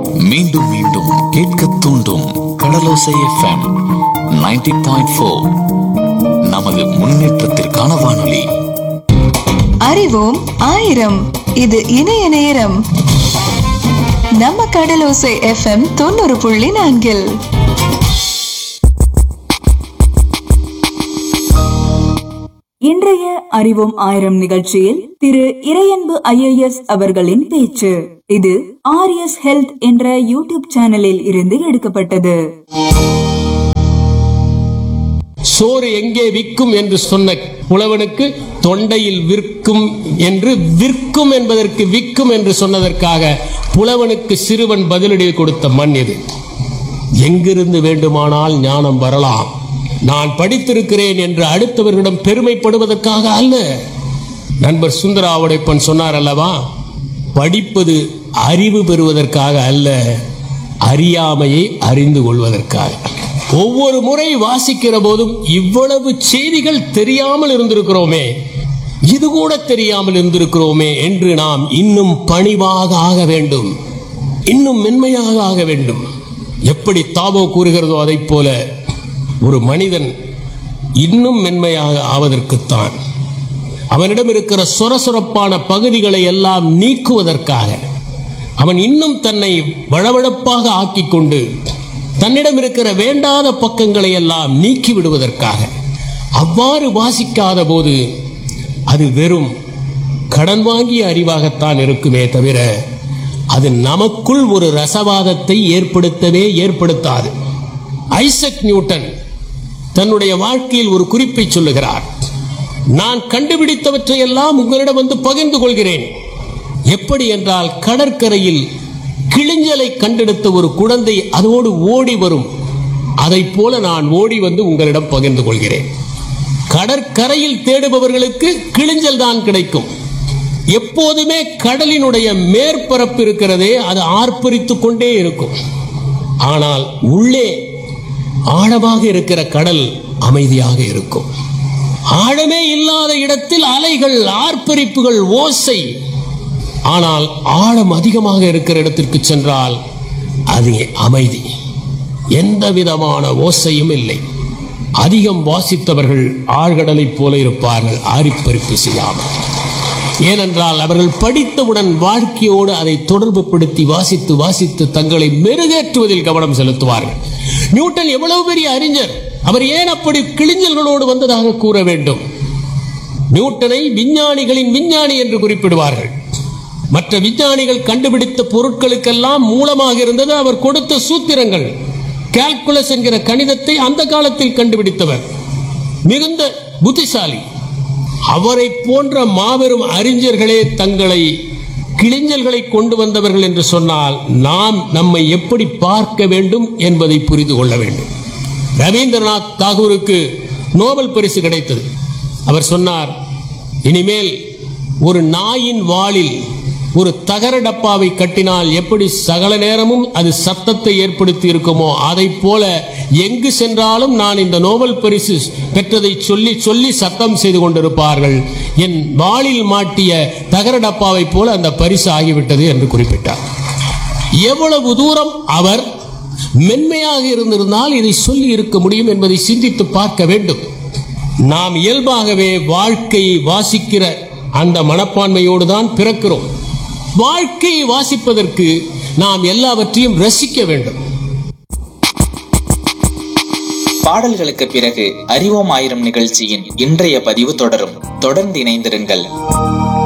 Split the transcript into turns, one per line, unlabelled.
மீண்டும் மீண்டும் கேட்க தூண்டும் கடலோசை எஃப்எம் 90.4 பாயிண்ட் ஃபோர் நமது முன்னேற்றத்திற்கான வானொலி
அறிவோம் ஆயிரம் இது இணைய நேரம் நம்ம கடலோசை எஃப்எம் தொண்ணூறு புள்ளி நான்கில்
இன்றைய அறிவோம் ஆயிரம் நிகழ்ச்சியில் திரு இறையன்பு ஐஏஎஸ் அவர்களின் பேச்சு இது ஆர்எஸ் ஹெல்த் என்ற யூடியூப் சேனலில் இருந்து எடுக்கப்பட்டது
சோறு எங்கே விற்கும் என்று சொன்ன புலவனுக்கு தொண்டையில் விற்கும் என்று விற்கும் என்பதற்கு விற்கும் என்று சொன்னதற்காக புலவனுக்கு சிறுவன் பதிலடி கொடுத்த மண் இது எங்கிருந்து வேண்டுமானால் ஞானம் வரலாம் நான் படித்திருக்கிறேன் என்று அடுத்தவர்களிடம் பெருமைப்படுவதற்காக அல்ல நண்பர் சுந்தராவுடைப்பன் சொன்னார் அல்லவா படிப்பது அறிவு பெறுவதற்காக அல்ல அறியாமையை அறிந்து கொள்வதற்காக ஒவ்வொரு முறை வாசிக்கிற போதும் இவ்வளவு செய்திகள் தெரியாமல் இருந்திருக்கிறோமே இது கூட தெரியாமல் இருந்திருக்கிறோமே என்று நாம் இன்னும் பணிவாக ஆக வேண்டும் இன்னும் மென்மையாக ஆக வேண்டும் எப்படி தாபோ கூறுகிறதோ அதைப் போல ஒரு மனிதன் இன்னும் மென்மையாக ஆவதற்குத்தான் அவனிடம் இருக்கிற சொரசொரப்பான பகுதிகளை எல்லாம் நீக்குவதற்காக அவன் இன்னும் தன்னை வளவளப்பாக ஆக்கிக் கொண்டு தன்னிடம் இருக்கிற வேண்டாத பக்கங்களை எல்லாம் நீக்கி விடுவதற்காக அவ்வாறு வாசிக்காத போது அது வெறும் கடன் வாங்கிய அறிவாகத்தான் இருக்குமே தவிர அது நமக்குள் ஒரு ரசவாதத்தை ஏற்படுத்தவே ஏற்படுத்தாது ஐசக் நியூட்டன் தன்னுடைய வாழ்க்கையில் ஒரு குறிப்பை சொல்லுகிறார் நான் கண்டுபிடித்தவற்றை எல்லாம் உங்களிடம் வந்து பகிர்ந்து கொள்கிறேன் எப்படி என்றால் கடற்கரையில் கிளிஞ்சலை கண்டெடுத்த ஒரு குழந்தை அதோடு ஓடி வரும் அதைப் போல நான் ஓடி வந்து உங்களிடம் பகிர்ந்து கொள்கிறேன் கடற்கரையில் தேடுபவர்களுக்கு கிளிஞ்சல் தான் கிடைக்கும் எப்போதுமே கடலினுடைய மேற்பரப்பு இருக்கிறதே அது ஆர்ப்பரித்துக் கொண்டே இருக்கும் ஆனால் உள்ளே ஆழமாக இருக்கிற கடல் அமைதியாக இருக்கும் ஆழமே இல்லாத இடத்தில் அலைகள் ஆர்ப்பரிப்புகள் ஓசை ஆனால் ஆழம் அதிகமாக இருக்கிற இடத்திற்கு சென்றால் அது அமைதி எந்த விதமான ஓசையும் இல்லை அதிகம் வாசித்தவர்கள் ஆழ்கடலைப் போல இருப்பார்கள் ஆரிப்பறிப்பு செய்யாமல் ஏனென்றால் அவர்கள் படித்தவுடன் வாழ்க்கையோடு அதை தொடர்பு படுத்தி வாசித்து வாசித்து தங்களை மெருகேற்றுவதில் கவனம் செலுத்துவார்கள் நியூட்டன் எவ்வளவு பெரிய அறிஞர் அவர் ஏன் அப்படி கிழிஞ்சல்களோடு வந்ததாக கூற வேண்டும் நியூட்டனை விஞ்ஞானிகளின் விஞ்ஞானி என்று குறிப்பிடுவார்கள் மற்ற விஞ்ஞானிகள் கண்டுபிடித்த பொருட்களுக்கெல்லாம் மூலமாக இருந்தது அவர் கொடுத்த சூத்திரங்கள் கால்குலஸ் என்கிற கணிதத்தை அந்த காலத்தில் கண்டுபிடித்தவர் மிகுந்த புத்திசாலி அவரை போன்ற மாபெரும் அறிஞர்களே தங்களை கிளிஞ்சல்களை கொண்டு வந்தவர்கள் என்று சொன்னால் நாம் நம்மை எப்படி பார்க்க வேண்டும் என்பதை புரிந்து கொள்ள வேண்டும் ரவீந்திரநாத் தாகூருக்கு நோபல் பரிசு கிடைத்தது அவர் சொன்னார் இனிமேல் ஒரு நாயின் வாளில் ஒரு தகர டப்பாவை கட்டினால் எப்படி சகல நேரமும் அது சத்தத்தை ஏற்படுத்தி இருக்குமோ அதை போல எங்கு சென்றாலும் நான் இந்த நோபல் பரிசு பெற்றதை சொல்லி சொல்லி சத்தம் செய்து கொண்டிருப்பார்கள் என் வாளில் மாட்டிய தகர டப்பாவை போல அந்த பரிசு ஆகிவிட்டது என்று குறிப்பிட்டார் எவ்வளவு தூரம் அவர் மென்மையாக இருந்திருந்தால் இதை சொல்லி இருக்க முடியும் என்பதை சிந்தித்து பார்க்க வேண்டும் நாம் இயல்பாகவே வாழ்க்கையை வாசிக்கிற அந்த மனப்பான்மையோடு தான் பிறக்கிறோம் வாழ்க்கையை வாசிப்பதற்கு நாம் எல்லாவற்றையும் ரசிக்க வேண்டும்
பாடல்களுக்கு பிறகு அறிவோம் ஆயிரம் நிகழ்ச்சியின் இன்றைய பதிவு தொடரும் தொடர்ந்து இணைந்திருங்கள்